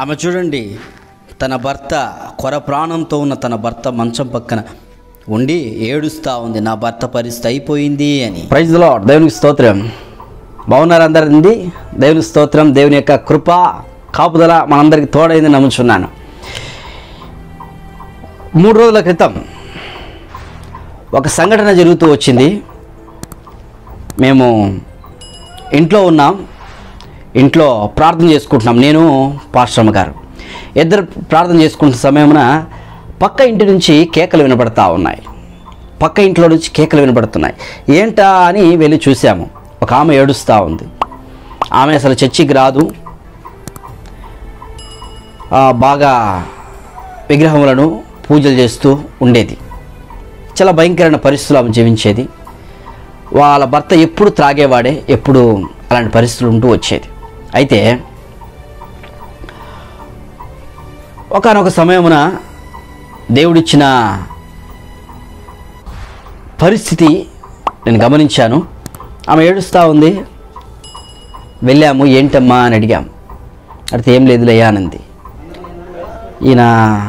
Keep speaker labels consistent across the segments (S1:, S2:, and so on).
S1: ఆమె చూడండి తన భర్త కొర ప్రాణంతో ఉన్న తన భర్త మంచం పక్కన ఉండి ఏడుస్తూ ఉంది నా భర్త పరిస్థితి అయిపోయింది అని ప్రైజ్ లో దేవునికి స్తోత్రం బాగున్నారు అందరింది దేవునికి స్తోత్రం దేవుని యొక్క కృప కాపుదల మనందరికి తోడైంది నమ్ముచున్నాను మూడు రోజుల క్రితం ఒక సంఘటన జరుగుతూ వచ్చింది మేము ఇంట్లో ఉన్నాం ఇంట్లో ప్రార్థన చేసుకుంటున్నాం నేను పాశ్రమ గారు ఇద్దరు ప్రార్థన చేసుకుంటున్న సమయమున పక్క ఇంటి నుంచి కేకలు వినపడతా ఉన్నాయి పక్క ఇంట్లో నుంచి కేకలు వినపడుతున్నాయి ఏంటా అని వెళ్ళి చూసాము ఒక ఆమె ఏడుస్తూ ఉంది ఆమె అసలు చర్చికి రాదు ఆ, బాగా విగ్రహములను పూజలు చేస్తూ ఉండేది చాలా భయంకరమైన పరిస్థితులు ఆమె జీవించేది వాళ్ళ భర్త ఎప్పుడు త్రాగేవాడే ఎప్పుడు అలాంటి పరిస్థితులు ఉంటూ వచ్చేది అయితే ఒకనొక సమయమున దేవుడిచ్చిన పరిస్థితి నేను గమనించాను ఆమె ఏడుస్తూ ఉంది వెళ్ళాము ఏంటమ్మా అని అడిగాం అడిగితే ఏం లేదులయ్యా అనంది ఈయన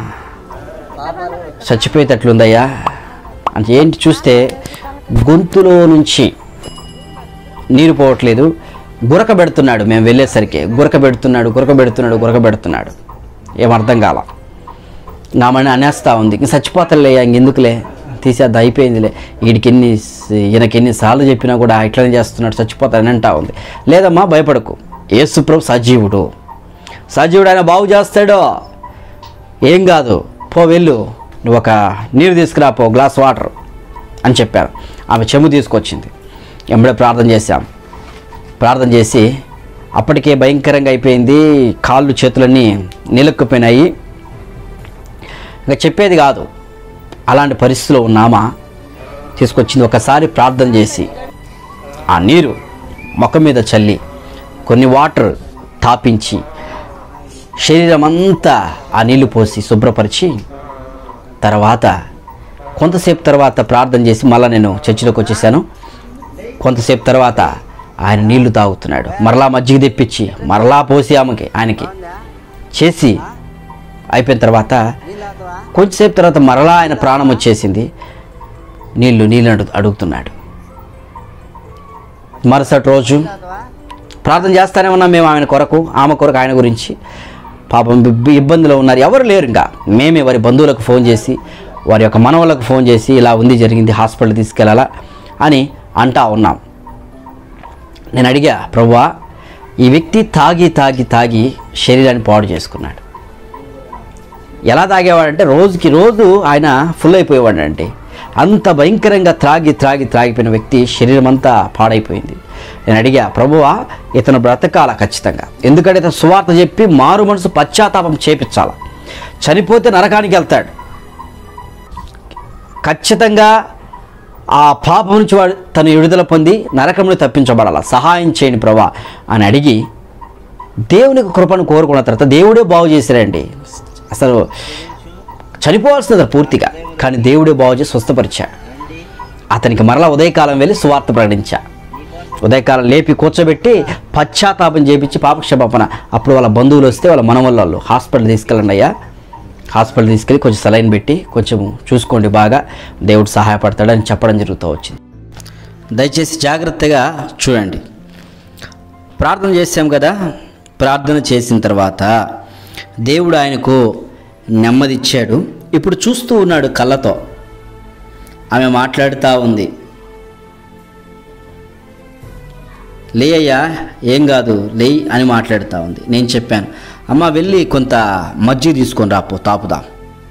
S1: చచ్చిపోయేటట్లుందయ్యా అంటే ఏంటి చూస్తే గొంతులో నుంచి నీరు పోవట్లేదు గురక పెడుతున్నాడు మేము వెళ్ళేసరికి గురక పెడుతున్నాడు గురక పెడుతున్నాడు గురక పెడుతున్నాడు ఏం అర్థం కాల నామని అనేస్తా ఉంది ఇంక చచ్చిపోతాడులే ఇంకెందుకులే తీసేద్దా అయిపోయిందిలే వీడికి ఎన్ని ఈయనకి ఎన్నిసార్లు చెప్పినా కూడా ఇట్లనే చేస్తున్నాడు చచ్చిపోతాడని అంటా ఉంది లేదమ్మా భయపడకు యేసుప్రభు సజీవుడు సజీవుడు ఆయన బాగు చేస్తాడు ఏం కాదు పో వెళ్ళు నువ్వు ఒక నీరు తీసుకురా పో గ్లాస్ వాటర్ అని చెప్పారు ఆమె చెంబు తీసుకొచ్చింది ఎంబడే ప్రార్థన చేశాం ప్రార్థన చేసి అప్పటికే భయంకరంగా అయిపోయింది కాళ్ళు చేతులన్నీ నిలక్కుపోయినాయి ఇంకా చెప్పేది కాదు అలాంటి పరిస్థితిలో ఉన్నామా తీసుకొచ్చింది ఒకసారి ప్రార్థన చేసి ఆ నీరు మొక్క మీద చల్లి కొన్ని వాటర్ తాపించి శరీరం అంతా ఆ నీళ్లు పోసి శుభ్రపరిచి తర్వాత కొంతసేపు తర్వాత ప్రార్థన చేసి మళ్ళీ నేను చర్చిలోకి వచ్చేసాను కొంతసేపు తర్వాత ఆయన నీళ్లు తాగుతున్నాడు మరలా మజ్జిగ తెప్పించి మరలా పోసి ఆమెకి ఆయనకి చేసి అయిపోయిన తర్వాత కొంచెంసేపు తర్వాత మరలా ఆయన ప్రాణం వచ్చేసింది నీళ్లు నీళ్ళు అడుగు అడుగుతున్నాడు మరుసటి రోజు ప్రార్థన చేస్తానే ఉన్నాం మేము ఆయన కొరకు ఆమె కొరకు ఆయన గురించి పాపం ఇబ్బ- ఇబ్బందిలో ఉన్నారు ఎవరు లేరు ఇంకా మేమే వారి బంధువులకు ఫోన్ చేసి వారి యొక్క మనవలకు ఫోన్ చేసి ఇలా ఉంది జరిగింది హాస్పిటల్ తీసుకెళ్ళాలా అని అంటా ఉన్నాం నేను అడిగా ప్రభువా ఈ వ్యక్తి తాగి తాగి తాగి శరీరాన్ని పాడు చేసుకున్నాడు ఎలా తాగేవాడంటే రోజుకి రోజు ఆయన ఫుల్ అయిపోయేవాడంటే అంత భయంకరంగా త్రాగి త్రాగి త్రాగిపోయిన వ్యక్తి శరీరం అంతా పాడైపోయింది నేను అడిగా ప్రభువా ఇతను బ్రతకాల ఖచ్చితంగా ఎందుకంటే ఇతను సువార్త చెప్పి మారు మనసు పశ్చాత్తాపం చేపించాల చనిపోతే నరకానికి వెళ్తాడు ఖచ్చితంగా ఆ పాపం నుంచి వాడు తను విడుదల పొంది నరకమును తప్పించబడాల సహాయం చేయండి ప్రభా అని అడిగి దేవునికి కృపను కోరుకున్న తర్వాత దేవుడే బాగు చేశారండి అసలు చనిపోవాల్సింది పూర్తిగా కానీ దేవుడే బాగు చేసి స్వస్థపరిచాడు అతనికి మరలా ఉదయకాలం వెళ్ళి సువార్త ప్రకటించా ఉదయకాలం లేపి కూర్చోబెట్టి పశ్చాత్తాపం చేపించి పాపక్షమాపణ అప్పుడు వాళ్ళ బంధువులు వస్తే వాళ్ళ మనవల్ల వాళ్ళు హాస్పిటల్ తీసుకెళ్ళండి అయ్యా హాస్పిటల్ తీసుకెళ్ళి కొంచెం సలైన్ పెట్టి కొంచెం చూసుకోండి బాగా దేవుడు సహాయపడతాడని చెప్పడం జరుగుతూ వచ్చింది దయచేసి జాగ్రత్తగా చూడండి ప్రార్థన చేసాం కదా ప్రార్థన చేసిన తర్వాత దేవుడు ఆయనకు నెమ్మది ఇచ్చాడు ఇప్పుడు చూస్తూ ఉన్నాడు కళ్ళతో ఆమె మాట్లాడుతూ ఉంది లే అయ్యా ఏం కాదు లేయ్ అని మాట్లాడుతూ ఉంది నేను చెప్పాను అమ్మ వెళ్ళి కొంత మజ్జిగ తీసుకొని రాపో తాపుదాం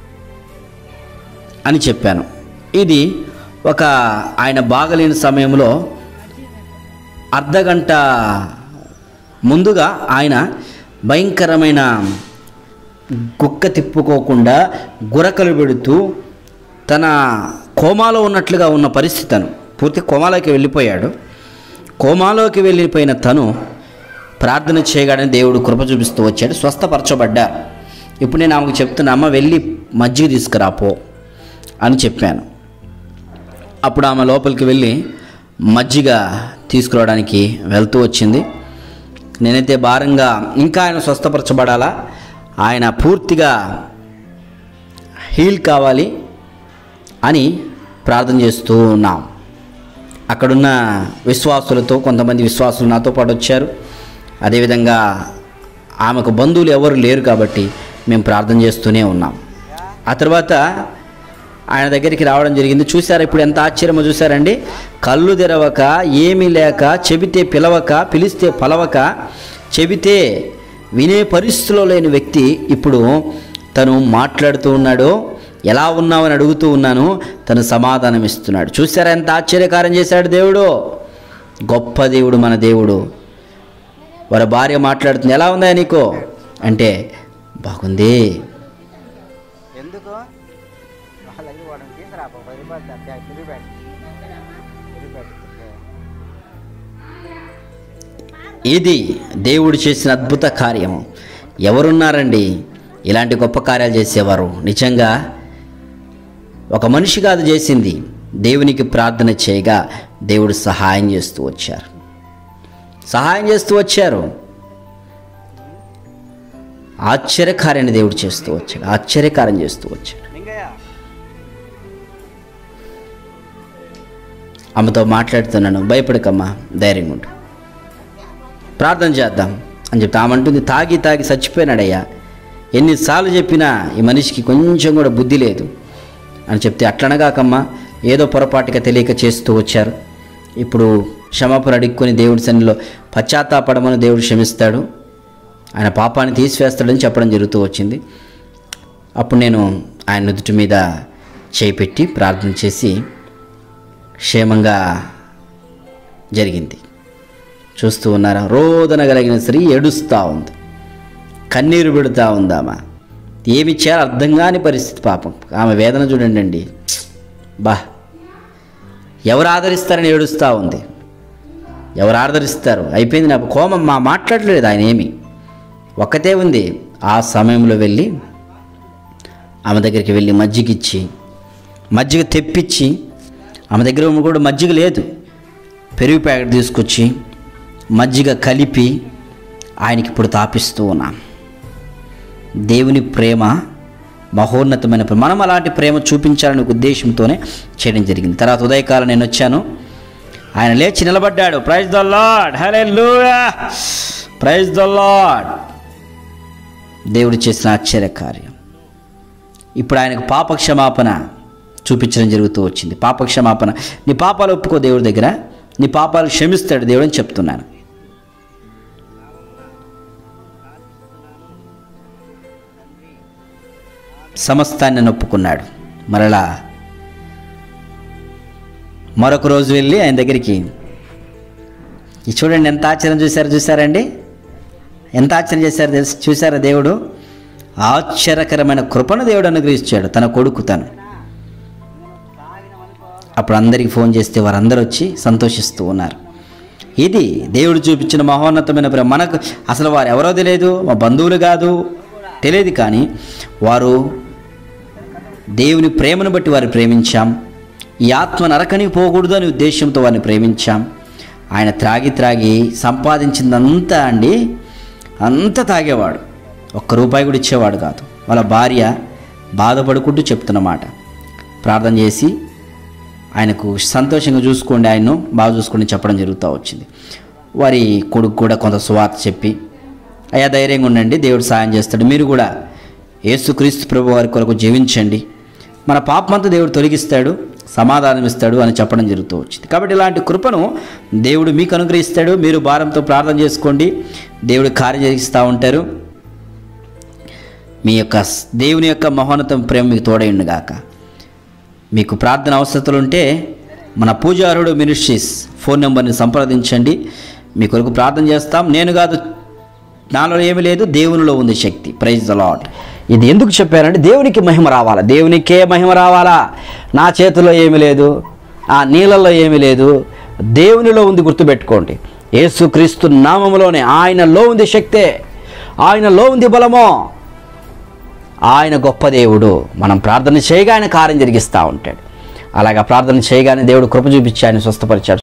S1: అని చెప్పాను ఇది ఒక ఆయన బాగలేని సమయంలో అర్ధగంట ముందుగా ఆయన భయంకరమైన గుక్క తిప్పుకోకుండా గురకలు పెడుతూ తన కోమాలో ఉన్నట్లుగా ఉన్న పరిస్థితి తను పూర్తి కోమాలోకి వెళ్ళిపోయాడు కోమాలోకి వెళ్ళిపోయిన తను ప్రార్థన చేయగానే దేవుడు కృప చూపిస్తూ వచ్చాడు స్వస్థపరచబడ్డారు ఇప్పుడు నేను ఆమెకు చెప్తున్నా అమ్మ వెళ్ళి మజ్జిగ తీసుకురాపో అని చెప్పాను అప్పుడు ఆమె లోపలికి వెళ్ళి మజ్జిగ తీసుకురావడానికి వెళ్తూ వచ్చింది నేనైతే భారంగా ఇంకా ఆయన స్వస్థపరచబడాలా ఆయన పూర్తిగా హీల్ కావాలి అని ప్రార్థన చేస్తూ ఉన్నాం అక్కడున్న విశ్వాసులతో కొంతమంది విశ్వాసులు నాతో పాటు వచ్చారు అదేవిధంగా ఆమెకు బంధువులు ఎవరు లేరు కాబట్టి మేము ప్రార్థన చేస్తూనే ఉన్నాం ఆ తర్వాత ఆయన దగ్గరికి రావడం జరిగింది చూసారా ఇప్పుడు ఎంత ఆశ్చర్యమో చూసారండి కళ్ళు తెరవక ఏమీ లేక చెబితే పిలవక పిలిస్తే పలవక చెబితే వినే పరిస్థితిలో లేని వ్యక్తి ఇప్పుడు తను మాట్లాడుతూ ఉన్నాడు ఎలా ఉన్నావని అడుగుతూ ఉన్నాను తను సమాధానం ఇస్తున్నాడు చూసారా ఎంత ఆశ్చర్యకారం చేశాడు దేవుడు గొప్ప దేవుడు మన దేవుడు వారి భార్య మాట్లాడుతుంది ఎలా ఉందా నీకు అంటే బాగుంది
S2: ఎందుకు వాళ్ళకి వాడు తీసుకురా పది రూపాయలు తగ్గా తిరిగిపెట్టు తిరిగిపెట్టు
S1: ఇది దేవుడు చేసిన అద్భుత కార్యము ఎవరున్నారండి ఇలాంటి గొప్ప కార్యాలు చేసేవారు నిజంగా ఒక మనిషి కాదు చేసింది దేవునికి ప్రార్థన చేయగా దేవుడు సహాయం చేస్తూ వచ్చారు సహాయం చేస్తూ వచ్చారు ఆశ్చర్యకార్యాన్ని దేవుడు చేస్తూ వచ్చాడు ఆశ్చర్యకార్యం చేస్తూ వచ్చాడు
S2: లింగయ్య
S1: ఆమెతో మాట్లాడుతున్నాను భయపడకమ్మా ధైర్యంగా ఉండు ప్రార్థన చేద్దాం అని చెప్తే ఆమె అంటుంది తాగి తాగి చచ్చిపోయినాడయ్యా ఎన్నిసార్లు చెప్పినా ఈ మనిషికి కొంచెం కూడా బుద్ధి లేదు అని చెప్తే అట్లనగాకమ్మా ఏదో పొరపాటుగా తెలియక చేస్తూ వచ్చారు ఇప్పుడు క్షమాపణ అడుక్కొని దేవుడి సన్నిలో పశ్చాత్తాపడమని దేవుడు క్షమిస్తాడు ఆయన పాపాన్ని తీసివేస్తాడని చెప్పడం జరుగుతూ వచ్చింది అప్పుడు నేను ఆయన నుదుటి మీద చేయి పెట్టి ప్రార్థన చేసి క్షేమంగా జరిగింది చూస్తూ ఉన్నారా రోదన కలిగిన స్త్రీ ఏడుస్తూ ఉంది కన్నీరు పెడుతూ ఉందామా ఏమి చేయాలో అర్థం కాని పరిస్థితి పాపం ఆమె వేదన చూడండి అండి బా ఎవరు ఆదరిస్తారని ఏడుస్తూ ఉంది ఎవరు ఆదరిస్తారు అయిపోయింది నాకు కోమం మా మాట్లాడలేదు ఆయన ఏమి ఒక్కతే ఉంది ఆ సమయంలో వెళ్ళి ఆమె దగ్గరికి వెళ్ళి మజ్జిగిచ్చి మజ్జిగ తెప్పించి ఆమె దగ్గర కూడా మజ్జిగ లేదు పెరుగు ప్యాకెట్ తీసుకొచ్చి మజ్జిగ కలిపి ఆయనకి ఇప్పుడు తాపిస్తూ ఉన్నాం దేవుని ప్రేమ మహోన్నతమైన ప్రేమ మనం అలాంటి ప్రేమ చూపించాలనే ఒక ఉద్దేశంతోనే చేయడం జరిగింది తర్వాత ఉదయకాలం నేను వచ్చాను ఆయన లేచి నిలబడ్డాడు praise the Lord hallelujah praise the Lord దేవుడు చేసిన ఆశ్చర్య కార్యం ఇప్పుడు ఆయనకు పాప క్షమాపణ చూపించడం జరుగుతూ వచ్చింది పాప క్షమాపణ నీ పాపాలు ఒప్పుకో దేవుడి దగ్గర నీ పాపాలు క్షమిస్తాడు దేవుడు అని చెప్తున్నాను సమస్తాన్ని నన్ను ఒప్పుకున్నాడు మరలా మరొక రోజు వెళ్ళి ఆయన దగ్గరికి ఇది చూడండి ఎంత ఆశ్చర్యం చూశారు చూసారండి ఎంత ఆశ్చర్యం చేశారు తెలుసు చూసారా దేవుడు ఆశ్చర్యకరమైన కృపను దేవుడు అనుగ్రహించాడు తన కొడుకు తను అప్పుడు అందరికి ఫోన్ చేస్తే వారందరూ వచ్చి సంతోషిస్తూ ఉన్నారు ఇది దేవుడు చూపించిన మహోన్నతమైన ప్రేమ మనకు అసలు వారు ఎవరో తెలియదు మా బంధువులు కాదు తెలియదు కానీ వారు దేవుని ప్రేమను బట్టి వారిని ప్రేమించాం ఈ ఆత్మ నరకని పోకూడదు అనే ఉద్దేశంతో వారిని ప్రేమించాం ఆయన త్రాగి త్రాగి సంపాదించిందంతా అండి అంతా తాగేవాడు ఒక్క రూపాయి కూడా ఇచ్చేవాడు కాదు వాళ్ళ భార్య బాధపడుకుంటూ చెప్తున్నమాట ప్రార్థన చేసి ఆయనకు సంతోషంగా చూసుకోండి ఆయన్ను బాగా చూసుకోండి చెప్పడం జరుగుతూ వచ్చింది వారి కొడుకు కూడా కొంత సువార్త చెప్పి అయ్యా ధైర్యంగా ఉండండి దేవుడు సాయం చేస్తాడు మీరు కూడా యేసుక్రీస్తు ప్రభు వారి కొరకు జీవించండి మన పాపమంతా దేవుడు తొలగిస్తాడు సమాధానం ఇస్తాడు అని చెప్పడం జరుగుతూ వచ్చింది కాబట్టి ఇలాంటి కృపను దేవుడు మీకు అనుగ్రహిస్తాడు మీరు భారంతో ప్రార్థన చేసుకోండి దేవుడు కార్యం జరిగిస్తూ ఉంటారు మీ యొక్క స్- దేవుని యొక్క మహోన్నతం ప్రేమ మీకు తోడైండుగాక మీకు ప్రార్థన అవసరతలు ఉంటే మన పూజారుడు మినిస్ట్రీస్ ఫోన్ నెంబర్ని సంప్రదించండి మీ కొరకు ప్రార్థన చేస్తాం నేను కాదు నాలో ఏమీ లేదు దేవునిలో ఉంది శక్తి ప్రైజ్ ద లాట్ ఇది ఎందుకు చెప్పారంటే దేవునికి మహిమ రావాలా దేవునికే మహిమ రావాలా నా చేతిలో ఏమీ లేదు ఆ నీళ్ళల్లో ఏమీ లేదు దేవునిలో ఉంది గుర్తుపెట్టుకోండి యేసుక్రీస్తు నామములోనే ఆయనలో ఉంది శక్తే ఆయనలో ఉంది బలమో ఆయన గొప్ప దేవుడు మనం ప్రార్థన చేయగా ఆయన కార్యం జరిగిస్తూ ఉంటాడు అలాగా ప్రార్థన చేయగానే దేవుడు కృప చూపించి ఆయన స్వస్థపరిచాడు